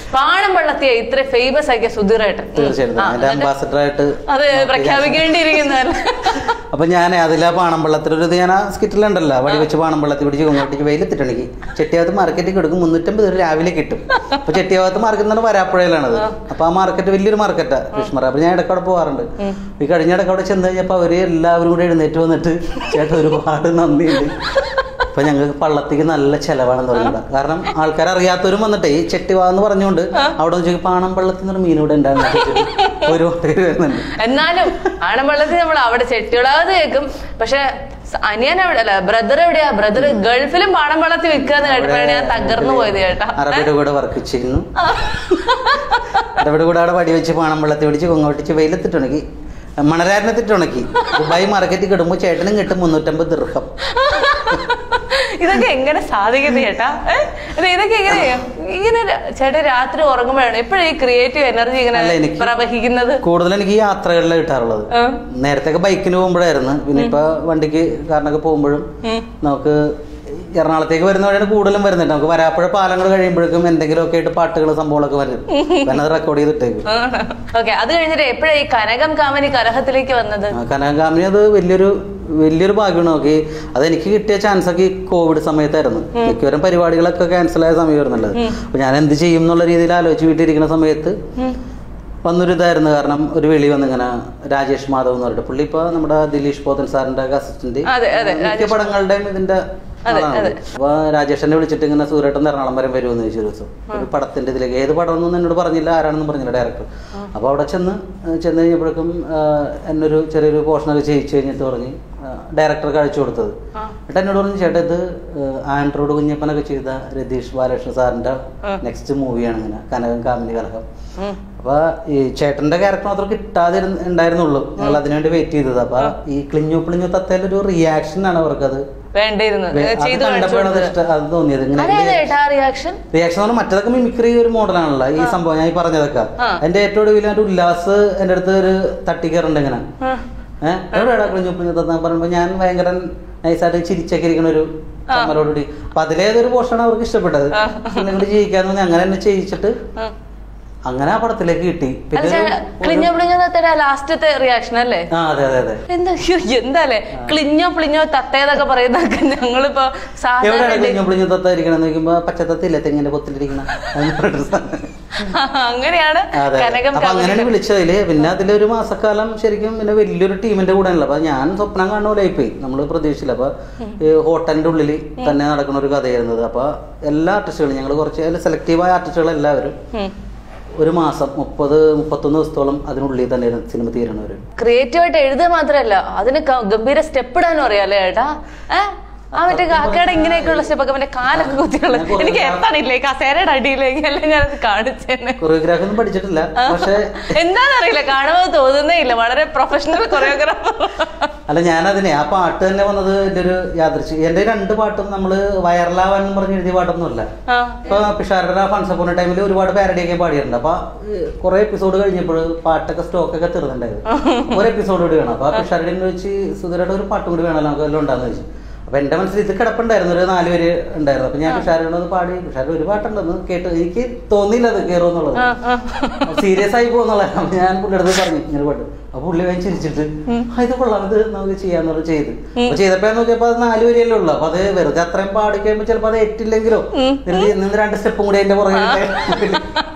പാണം വെള്ളത്തിയെ ഇത്ര ഫേമസ് ആക്കിയ സുധീറേട്ടൻ ഉം. തീർച്ചയായിട്ടും ആ, എന്റെ എന്നിട്ട് അംബാസഡർ ആയിട്ട് അത് പ്രഖ്യാപിക്കേണ്ടിയിരിക്കുന്നതല്ല അപ്പൊ ഞാൻ അതിലെ പാണമ്പള്ളത്തിലൊരു ഇത് ഞാൻ ആ സ്കിറ്റിലുണ്ടല്ലോ വടി വെച്ച് പാണമ്പള്ളത്തിൽ പിടിച്ച് കൊങ്ങോട്ടിക്ക് വെയിലെത്തിട്ടുണ്ടെങ്കിൽ ചെട്ടിയാവത്ത് മാർക്കറ്റിൽ കൊടുക്കും മുന്നൂറ്റമ്പത് രൂപ രാവിലെ കിട്ടും അപ്പൊ ചെട്ടിയാവത്ത് മാർക്കറ്റ് എന്ന് വരാപ്പുഴയിലാണത് അപ്പൊ ആ മാർക്കറ്റ് വലിയൊരു മാർക്കറ്റാ ഫിഷ് മാർക്കറ്റ് അപ്പൊ ഞാൻ ഇടയ്ക്ക് അവിടെ പോകാറുണ്ട് ഈ കഴിഞ്ഞ ഇടയ്ക്ക് അവിടെ ചെന്ന് കഴിഞ്ഞപ്പോ അവര് എല്ലാവരും കൂടെ എഴുന്നേറ്റ് വന്നിട്ട് ചേട്ടാ ഒരുപാട് നന്ദിയുണ്ട് അപ്പൊ ഞങ്ങൾക്ക് പള്ളത്തേക്ക് നല്ല ചെലവാണെന്ന് പറയുന്നത് കാരണം ആൾക്കാർ അറിയാത്തവരും വന്നിട്ട് ഈ ചെട്ടിവാ എന്ന് പറഞ്ഞുകൊണ്ട് അവിടെ നിന്ന് ചോദിക്കും പാണം പള്ളത്തിൽ നിന്നൊരു മീൻ ഇവിടെ ഉണ്ടാകുന്നു ഒരുപാട് പേര് വരുന്നുണ്ട് എന്നാലും ആണവെള്ളത്തിൽ നമ്മൾ അവിടെ ചെട്ടിയോടാതെ കേൾക്കും പക്ഷെ സ- അനിയൻ എവിടെ അല്ല ബ്രദർ എവിടെയാ ബ്രദർ ഗൾഫിലും പാണം വെള്ളത്തിൽ വിൽക്കാന്ന് കേട്ടപ്പോഴാണ് ഞാൻ തകർന്നു പോയത് ചേട്ടാ അറബിയുടെ കൂടെ വർക്ക് ചെയ്യുന്നു അറബിയുടെ കൂടെ അവിടെ വടി വെച്ച് പാണം വെള്ളത്തിൽ പിടിച്ച് കൊങ്ങോട്ടിച്ച് വെയിലത്തിട്ടുണക്കി മണരാരനത്തിട്ടുണക്കി ദുബായ് മാർക്കറ്റിൽ കിടുമ്പോൾ ചേട്ടനും കിട്ടും മുന്നൂറ്റമ്പത് ദീർഘം ഇതൊക്കെ എങ്ങനെ സാധിക്കുന്നു ചേട്ടാ ഏ? ഇത് ഇതൊക്കെ എങ്ങനെയാ ഇങ്ങനെ ര- ചേട്ടാ രാത്രി ഉറങ്ങുമ്പോഴാണ് എപ്പോഴും ഈ ക്രിയേറ്റീവ് എനർജി ഇങ്ങനെ അല്ല, എനിക്ക് പ്രവഹിക്കുന്നത് കൂടുതൽ എനിക്ക് ഈ യാത്രകളിൽ കിട്ടാറുള്ളത് ആ. നേരത്തെ ബൈക്കിന് പോകുമ്പോഴായിരുന്നു പിന്നെ ഇപ്പൊ വണ്ടിക്ക് കാരണമൊക്കെ പോകുമ്പോഴും ഉം. നമുക്ക് എറണാകുളത്തേക്ക് വരുന്ന വഴിയാണ് കൂടുതലും വരുന്നത് നമുക്ക് വരാപ്പുഴ പാലങ്ങൾ കഴിയുമ്പോഴേക്കും എന്തെങ്കിലുമൊക്കെ ആയിട്ട് പാട്ടുകൾ സംഭവങ്ങളൊക്കെ വരും പിന്നെ അത് റെക്കോർഡ് ചെയ്തിട്ടേക്കും ഓക്കെ അത് കഴിഞ്ഞിട്ട് എപ്പോഴാ ഈ കനകം കാമനി കലഹത്തിലേക്ക് വന്നത് ആ, കനകാമിനി അത് വലിയൊരു വലിയൊരു ഭാഗ്യമാണ് നോക്കി അത് എനിക്ക് കിട്ടിയ ചാൻസ് ഒക്കെ ഈ കോവിഡ് സമയത്തായിരുന്നു മിക്കവരും പരിപാടികളൊക്കെ ക്യാൻസൽ ആയ സമയമായിരുന്നുള്ളത് അപ്പൊ ഞാൻ എന്ത് ചെയ്യും എന്നുള്ള രീതിയിൽ ആലോചിച്ച് വീട്ടിലിരിക്കുന്ന സമയത്ത് ഉം. വന്നൊരു ഇതായിരുന്നു കാരണം ഒരു വിളി വന്നിങ്ങനെ രാജേഷ് മാധവ് എന്ന് പറഞ്ഞിട്ട് പുള്ളി ഇപ്പൊ നമ്മുടെ ദിലീഷ് പോത്തൻ സാറിന്റെ അസിസ്റ്റന്റ് അതെ, അതെ, മിക്ക പടങ്ങളുടെയും ഇതിന്റെ അതെ, ആളാണ്. അതെ. അപ്പൊ രാജേഷിനെ വിളിച്ചിട്ട് ഇങ്ങനെ സൂര്യട്ടൻ എറണാകുളം വരെ വരുമെന്ന് ചോദിച്ചു ഒരു ദിവസം ഒരു പടത്തിന്റെ ഇതിലേക്ക് ഏത് പടമൊന്നും എന്നോട് പറഞ്ഞില്ല ആരാണെന്നും പറഞ്ഞില്ല ഡയറക്ടർ അപ്പൊ അവിടെ ചെന്ന് ഏഹ് ചെന്ന് കഴിഞ്ഞപ്പോഴേക്കും ഏഹ് എന്നൊരു ചെറിയൊരു പോർഷനൊക്കെ ചെയ്യിച്ചു കഴിഞ്ഞിട്ട് പറഞ്ഞ് ഡയറക്ടർക്ക് അയച്ചു കൊടുത്തത് ആ. എന്നിട്ട് എന്നോട് പറഞ്ഞു ചേട്ടാ ഇത് ഏഹ് ആൻഡ്രോയിഡ് കുഞ്ഞപ്പനൊക്കെ ചെയ്ത രതീഷ് ബാലകൃഷ്ണ സാറിന്റെ നെക്സ്റ്റ് മൂവിയാണ് ഇങ്ങനെ കനകം കാമിനി കലഹം ഉം. അപ്പൊ ഈ ചേട്ടന്റെ ക്യാരക്ടർ മാത്രം കിട്ടാതെ ഇരുന്ന് ഉണ്ടായിരുന്നുള്ളൂ ഞങ്ങൾ അതിനുവേണ്ടി വെയിറ്റ് ചെയ്തത് അപ്പൊ ഈ ക്ലിഞ്ഞു പ്ലിഞ്ഞു തത്തയിലൊരു റിയാക്ഷൻ ആണ് അവർക്കത് വേണ്ടിയിരുന്നത് വേ- അത് ചെയ്തു കാണിച്ചു കണ്ടപ്പോഴാണ് അത് കൊടുത്തത്. ഇഷ്ടം അത് തോന്നിയത് ഇങ്ങനെ അതായത് ചേട്ടാ റിയാക്ഷൻ റിയാക്ഷൻ പറഞ്ഞാൽ മറ്റേതൊക്കെ മിമിക്രി ഒരു മോഡലാണല്ലോ ഈ സംഭവം ഞാൻ ഈ പറഞ്ഞതൊക്കെ ആ. എന്റെ ഏറ്റവും ഒടുവിൽ ഒരു ഉല്ലാസ് എന്റെ അടുത്ത് ഒരു തട്ടിക്കയറുണ്ട് ഇങ്ങനെ ഏഹ് എവിടെയാടാ ക്ലിഞ്ഞു പ്ലിഞ്ഞു തത്ത പറയുമ്പോ ഞാൻ ഭയങ്കര നൈസായിട്ട് ചിരിച്ചൊക്കെ ഇരിക്കണ ഒരു കമ്മലോടുകൂടി അപ്പൊ അതിലേതൊരു പോർഷനാണ് അവർക്ക് ഇഷ്ടപ്പെട്ടത് പിന്നെ കൂടി ചെയ്യിക്കാന്ന് പറഞ്ഞ് അങ്ങനെ തന്നെ ചെയ്യിച്ചിട്ട് അങ്ങനെ ആ പടത്തിലേക്ക് കിട്ടി പിന്നെ ഒരു- ക്ലിഞ്ഞോ പ്ലിഞ്ഞോ തത്തയുടെ ലാസ്റ്റത്തെ റിയാക്ഷൻ അല്ലേ ആ അതെ അതെ അതെ എന്താ അയ്യോ, എന്താല്ലേ ക്ലിഞ്ഞോ പ്ലിഞ്ഞോ തത്തേന്നൊക്കെ പറയുന്നതൊക്കെ ഞങ്ങളിപ്പോ സാധാരണ എവിടെയാണ് ക്ലിഞ്ഞു പ്ലിഞ്ഞു തത്ത ഇരിക്കണെന്ന് നോക്കുമ്പോ പച്ചത്തത്തില്ലേ തെങ്ങിന്റെ പൊത്തിലിരിക്കണ എന്ന് പറഞ്ഞിട്ട് സാധനം. അങ്ങനെയാണ് അതെ കനകം അപ്പൊ അങ്ങനെയാണ് വിളിച്ചതില് പിന്നെ അതിലൊരു മാസക്കാലം ശരിക്കും പിന്നെ വലിയൊരു ടീമിന്റെ കൂടെ ഉള്ളത് അപ്പൊ ഞാൻ സ്വപ്നം കാണുന്ന പോലെ ആയിപ്പോയി നമ്മൾ പ്രതീക്ഷിച്ചില്ല അപ്പൊ ഈ ഹോട്ടലിന്റെ ഉള്ളിൽ തന്നെ നടക്കുന്ന ഒരു കഥയായിരുന്നത് അപ്പൊ എല്ലാ ആർട്ടിസ്റ്റുകളും ഞങ്ങൾ കുറച്ച് സെലക്റ്റീവായ ആർട്ടിസ്റ്റുകൾ എല്ലാവരും ഉം. ഒരു മാസം മുപ്പത് മുപ്പത്തൊന്ന് ദിവസത്തോളം അതിനുള്ളിൽ തന്നെയായിരുന്നു സിനിമ തീരണവര് ക്രിയേറ്റീവായിട്ട് എഴുതുക മാത്രല്ല അതിന് ക- ഗംഭീര സ്റ്റെപ്പ് ഇടാനും അറിയാലേ ഏട്ടാ ഏ ആ മറ്റേ കാക്കയുടെ ഇങ്ങനെയൊക്കെയുള്ള സ്റ്റെപ്പൊക്കെ മറ്റേ കാലൊക്കെ കുത്തിയുള്ള എനിക്ക് എത്താനില്ലേ കസേരയുടെ അടിയിലേക്ക് അല്ലേ ഞാനത് കാണിച്ചേനെ കൊറിയോഗ്രാഫി ഒന്നും പഠിച്ചിട്ടില്ല പക്ഷെ എന്താന്നറിയില്ല കാണുമ്പോൾ തോന്നുന്നേ ഇല്ല വളരെ പ്രൊഫഷണൽ കൊറിയോഗ്രാഫർ അല്ല ഞാനതിനെ ആ പാട്ട് തന്നെ വന്നത് എൻ്റെ ഒരു യാദൃശ്ചി എൻ്റെ രണ്ട് പാട്ടും നമ്മള് വൈറലാവാൻ എന്ന് പറഞ്ഞ് എഴുതിയ പാട്ടൊന്നുമല്ല ആ ഇപ്പൊ പിഷാരുടെ ഫൺസ് പോണ ടൈമിൽ ഒരുപാട് പാരഡിയൊക്കെ പാടിയിട്ടുണ്ട് അപ്പൊ കുറെ എപ്പിസോഡ് കഴിഞ്ഞപ്പോൾ പാട്ടൊക്കെ സ്റ്റോക്ക് ഒക്കെ തീർന്നിട്ടുണ്ടായിരുന്നു ഒരു എപ്പിസോഡ് കൂടി വേണം അപ്പൊ ആ പിഷാരുടെ വെച്ച് സുധീരയുടെ ഒരു പാട്ടും കൂടി വേണമല്ലോ നമുക്ക് എല്ലാം ഉണ്ടാന്ന് വെച്ചു അപ്പൊ എന്റെ മനസ്സിൽ ഇത് കിടപ്പുണ്ടായിരുന്നു ഒരു നാല് പേര് ഉണ്ടായിരുന്നു അപ്പൊ ഞാൻ പിഷാരോട് അത് പാടി പിഷാരുടെ ഒരു പാട്ടുണ്ടെന്ന് കേട്ട് എനിക്ക് തോന്നിയില്ല അത് കയറുമെന്നുള്ളത് ആ, ആ. സീരിയസ് ആയി പോകുന്നുള്ള അപ്പൊ ഞാൻ പുള്ളിയുടെ അടുത്ത് പറഞ്ഞു ഇങ്ങനെ പാട്ട് അപ്പൊ പുള്ളി വേഗം ചിരിച്ചിട്ട് "ആ, ഇത് കൊള്ളാം ഇത് നമുക്ക് ചെയ്യാന്ന് പറഞ്ഞ് ചെയ്ത് അപ്പൊ ചെയ്തപ്പോ ഞാൻ നോക്കിയപ്പോ അത് നാല് വരിയല്ലേ ഉള്ളു അപ്പൊ അത് വെറുതെ അത്രയും പാടി കഴിയുമ്പോ ചിലപ്പോ അത് എറ്റില്ലെങ്കിലോ നിന്ന് രണ്ട് സ്റ്റെപ്പും കൂടി അതിന്റെ പുറകെ